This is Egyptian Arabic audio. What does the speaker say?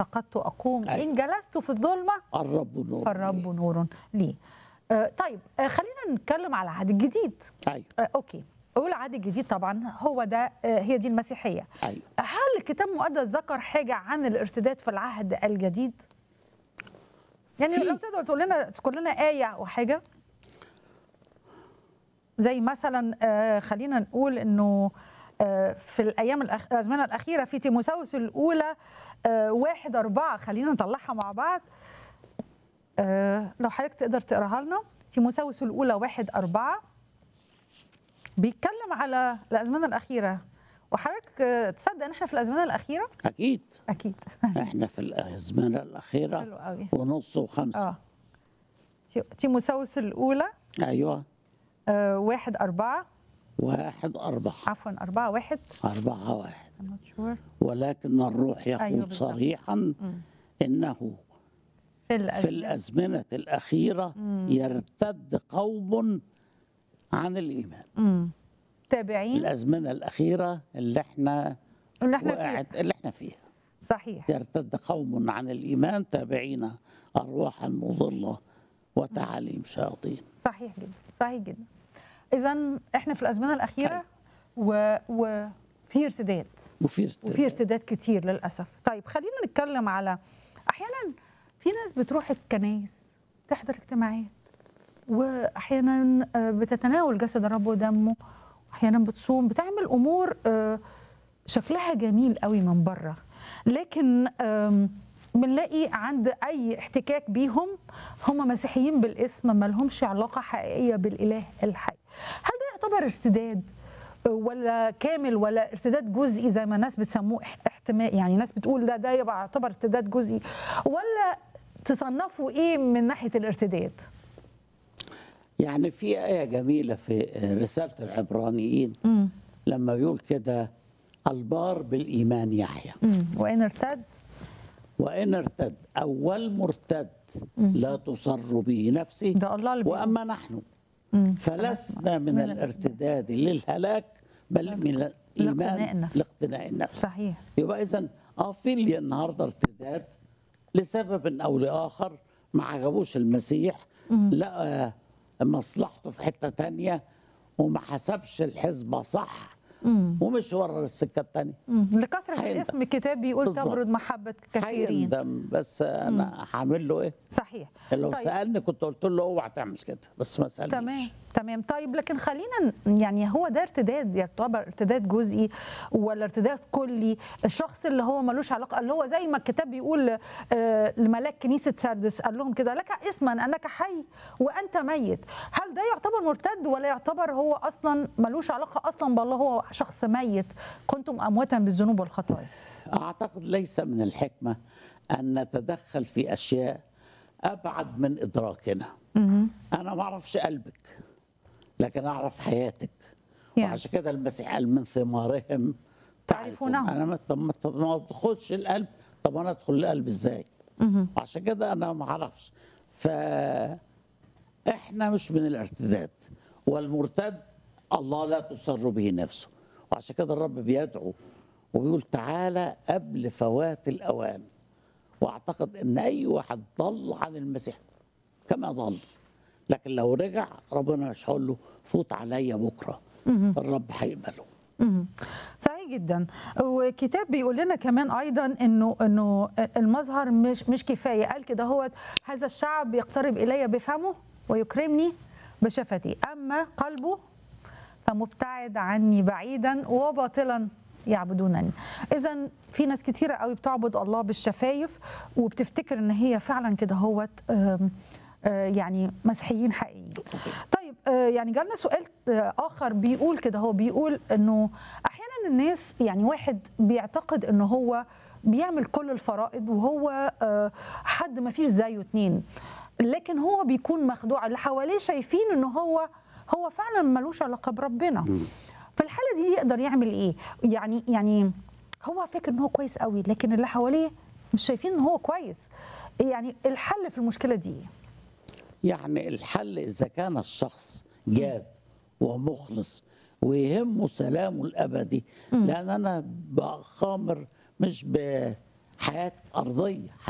رقدت اقوم أيوة. ان جلست في الظلمه الرب نور فالرب نور لي آه، طيب آه، خلينا نتكلم على العهد الجديد ايوه آه، اوكي والعهد الجديد طبعا هو ده آه، هي دي المسيحيه ايوه هل الكتاب المقدس ذكر حاجه عن الارتداد في العهد الجديد يعني في- لو تقدر تقول لنا تذكر لنا ايه او حاجه زي مثلا آه، خلينا نقول انه آه، في الايام الأخ... الازمنه الاخيره في تيموساوس الاولى آه، واحد أربعة خلينا نطلعها مع بعض آه، لو حضرتك تقدر تقراها لنا تيموساوس الاولى واحد أربعة بيتكلم على الازمنه الاخيره وحضرتك آه، تصدق ان احنا في الازمنه الاخيره اكيد اكيد احنا في الازمنه حلو الاخيره قوي ونص وخمسه اه تي- تيموساوس الاولى ايوه آه، واحد أربعة واحد أربعة عفوا أربعة واحد أربعة واحد I'm not sure. ولكن الروح يقول أيوة بالظبط. صريحا إنه في في الأزمنة الأزمنة الأخيرة يرتد قوم عن الإيمان تابعين الأزمنة الأخيرة اللي احنا اللي احنا فيه وقعت اللي احنا فيها صحيح يرتد قوم عن الإيمان تابعين أرواحا مضلة وتعاليم شياطين صحيح جدا صحيح جدا إذا احنا في الأزمنة الأخيرة و... وفي ارتداد وفي وفي ارتداد ارتداد كتير للأسف طيب خلينا نتكلم على أحيانا في ناس بتروح الكنايس تحضر اجتماعات وأحيانا آه، بتتناول جسد الرب ودمه أحيانا بتصوم بتعمل أمور آه، شكلها جميل قوي من بره لكن آم، بنلاقي عند اي احتكاك بيهم هم مسيحيين بالاسم ما لهمش علاقه حقيقيه بالاله الحي هل ده يعتبر ارتداد ولا كامل ولا ارتداد جزئي زي ما الناس بتسموه اح- احتمال يعني ناس بتقول ده ده يبقى يعتبر ارتداد جزئي ولا تصنفوا ايه من ناحيه الارتداد يعني في آية جميلة في رسالة العبرانيين لما بيقول كده البار بالإيمان يحيى وان ارتد وإن ارتد أول مرتد لا تصر به نفسه ده الله اللي بيقول. وأما نحن فلسنا من الارتداد للهلاك بل من لاقتناء الإيمان النفس. لاقتناء النفس صحيح. يبقى إذا اه في لي النهارده ارتداد لسبب أو لآخر ما عجبوش المسيح لقى مصلحته في حتة تانية وما حسبش الحسبة صح ومش ورا السكة التانية مم. لكثره هيندم. الاسم الكتاب بيقول بالظبط. تبرد محبه كثيرين هيندم بس انا هعمل له ايه؟ صحيح لو طيب. سالني كنت قلت له اوعى تعمل كده بس ما سالنيش تمام تمام طيب لكن خلينا ن- يعني هو ده ارتداد يعتبر ارتداد جزئي ولا ارتداد كلي الشخص اللي هو ملوش علاقه اللي هو زي ما الكتاب بيقول آه، لملاك كنيسه سردس قال لهم كده لك اسما انك حي وانت ميت هل ده يعتبر مرتد ولا يعتبر هو اصلا ملوش علاقه اصلا بالله هو شخص ميت كنتم امواتا بالذنوب والخطايا اعتقد ليس من الحكمه ان نتدخل في اشياء ابعد من ادراكنا انا ما اعرفش قلبك لكن اعرف حياتك يعني. وعشان كده المسيح قال من ثمارهم تعرفونهم. انا ما طب ما طب ما تدخلش القلب طب انا ادخل القلب ازاي عشان كده انا ما اعرفش ف احنا مش من الارتداد والمرتد الله لا تسر به نفسه وعشان كده الرب بيدعو وبيقول تعالى قبل فوات الاوان واعتقد ان اي واحد ضل عن المسيح كما ضل لكن لو رجع ربنا مش هيقول له فوت عليا بكره الرب هيقبله مم. صحيح جدا وكتاب بيقول لنا كمان ايضا انه انه المظهر مش مش كفايه قال كده هو هذا الشعب يقترب الي بفمه ويكرمني بشفتي اما قلبه فمبتعد عني بعيدا وباطلا يعبدونني اذا في ناس كتيره قوي بتعبد الله بالشفايف وبتفتكر ان هي فعلا كده هوت آم، آه، يعني مسيحيين حقيقيين طيب آه، يعني جالنا سؤال آه، اخر بيقول كده هو بيقول انه احيانا الناس يعني واحد بيعتقد انه هو بيعمل كل الفرائض وهو آه، حد ما فيش زيه اتنين لكن هو بيكون مخدوع اللي حواليه شايفين انه هو هو فعلا ملوش علاقه بربنا في الحاله دي يقدر يعمل ايه يعني يعني هو فاكر ان هو كويس قوي لكن اللي حواليه مش شايفين ان هو كويس يعني الحل في المشكله دي إيه؟ يعني الحل اذا كان الشخص جاد ومخلص ويهمه سلامه الابدي لان انا بخامر مش حياه ارضيه